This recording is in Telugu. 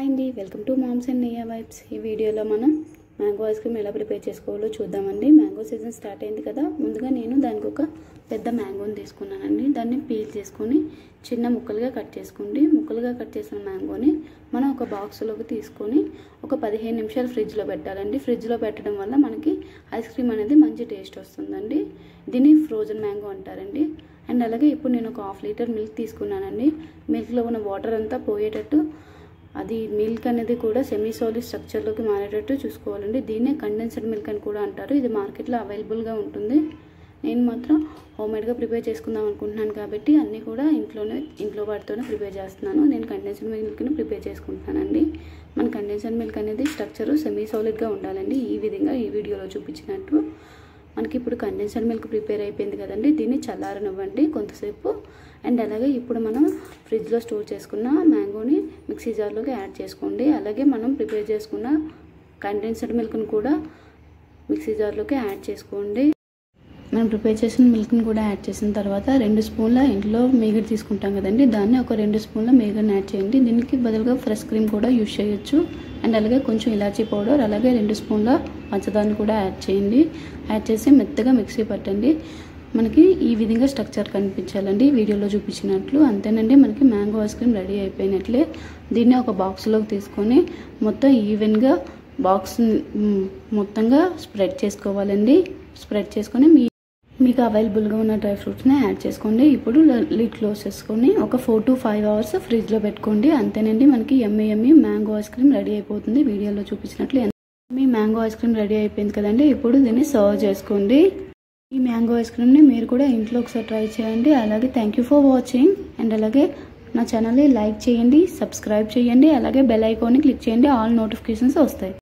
హాయ్ అండి welcome to moms and Niya vibes ఈ వీడియోలో మనం మ్యాంగో ఐస్ క్రీమ్ ఎలా ప్రిపేర్ చేసుకోవాలో చూద్దామండి మ్యాంగో సీజన్ స్టార్ట్ అయింది కదా ముందుగా నేను దానికి ఒక పెద్ద మ్యాంగోని తీసుకున్నానండి దాన్ని పీల్ చేసుకొని చిన్న ముక్కలుగా కట్ చేసుకోండి ముక్కలుగా కట్ చేసిన మ్యాంగోని మనం ఒక బాక్స్లోకి తీసుకొని ఒక పదిహేను నిమిషాలు ఫ్రిడ్జ్లో పెట్టాలండి ఫ్రిడ్జ్లో పెట్టడం వల్ల మనకి ఐస్ క్రీమ్ అనేది మంచి టేస్ట్ వస్తుందండి దీన్ని ఫ్రోజన్ మ్యాంగో అంటారండి అండ్ అలాగే ఇప్పుడు నేను ఒక హాఫ్ లీటర్ మిల్క్ తీసుకున్నానండి మిల్క్లో ఉన్న వాటర్ అంతా పోయేటట్టు అది మిల్క్ అనేది కూడా సెమీ సాలిడ్ స్ట్రక్చర్లోకి మారేటట్టు చూసుకోవాలండి దీన్నే కండెన్స్డ్ మిల్క్ అని కూడా అంటారు ఇది మార్కెట్లో అవైలబుల్గా ఉంటుంది నేను మాత్రం హోమ్మేడ్గా ప్రిపేర్ చేసుకుందాం అనుకుంటున్నాను కాబట్టి అన్నీ కూడా ఇంట్లోనే ఇంట్లో వాటితోనే ప్రిపేర్ చేస్తున్నాను నేను కండెన్స్డ్ మిల్క్ని ప్రిపేర్ చేసుకుంటున్నానండి మన కండెన్స్డ్ మిల్క్ అనేది స్ట్రక్చర్ సెమీ సాలిడ్గా ఉండాలండి ఈ విధంగా ఈ వీడియోలో చూపించినట్టు మనకి ఇప్పుడు కండెన్సర్ మిల్క్ ప్రిపేర్ అయిపోయింది కదండి దీన్ని చల్లారనివ్వండి కొంతసేపు అండ్ అలాగే ఇప్పుడు మనం ఫ్రిడ్జ్లో స్టోర్ చేసుకున్న మ్యాంగోని మిక్సీ జార్లోకి యాడ్ చేసుకోండి అలాగే మనం ప్రిపేర్ చేసుకున్న కండెన్సర్డ్ మిల్క్ని కూడా మిక్సీ జార్లోకి యాడ్ చేసుకోండి మనం ప్రిపేర్ చేసిన మిల్క్ని కూడా యాడ్ చేసిన తర్వాత రెండు స్పూన్ల ఇంట్లో మేగర్ తీసుకుంటాం కదండి దాన్ని ఒక రెండు స్పూన్ల మేగర్ని యాడ్ చేయండి దీనికి బదులుగా ఫ్రెష్ క్రీమ్ కూడా యూజ్ చేయొచ్చు అండ్ అలాగే కొంచెం ఇలాచీ పౌడర్ అలాగే రెండు స్పూన్ల పంచదారని కూడా యాడ్ చేయండి యాడ్ చేసి మెత్తగా మిక్సీ పట్టండి మనకి ఈ విధంగా స్ట్రక్చర్ కనిపించాలండి వీడియోలో చూపించినట్లు అంతేనండి మనకి మ్యాంగో ఐస్ క్రీమ్ రెడీ అయిపోయినట్లే దీన్ని ఒక బాక్స్లోకి తీసుకొని మొత్తం ఈవెన్గా బాక్స్ మొత్తంగా స్ప్రెడ్ చేసుకోవాలండి స్ప్రెడ్ చేసుకొని మీ మీకు అవైలబుల్గా ఉన్న డ్రై ఫ్రూట్స్ని యాడ్ చేసుకోండి ఇప్పుడు లిడ్ క్లోజ్ చేసుకొని ఒక ఫోర్ టు ఫైవ్ అవర్స్ ఫ్రిడ్జ్లో పెట్టుకోండి అంతేనండి మనకి ఎమ్మి ఎమ్మి మ్యాంగో ఐస్ క్రీమ్ రెడీ అయిపోతుంది వీడియోలో చూపించినట్లు మీ మ్యాంగో ఐస్ క్రీమ్ రెడీ అయిపోయింది కదండి ఇప్పుడు దీన్ని సర్వ్ చేసుకోండి ఈ మ్యాంగో ఐస్ క్రీమ్ని మీరు కూడా ఇంట్లో ఒకసారి ట్రై చేయండి అలాగే thank you for watching and అలాగే నా ఛానల్ని లైక్ చేయండి సబ్స్క్రైబ్ చేయండి అలాగే బెల్ ఐకాన్ని క్లిక్ చేయండి ఆల్ నోటిఫికేషన్స్ వస్తాయి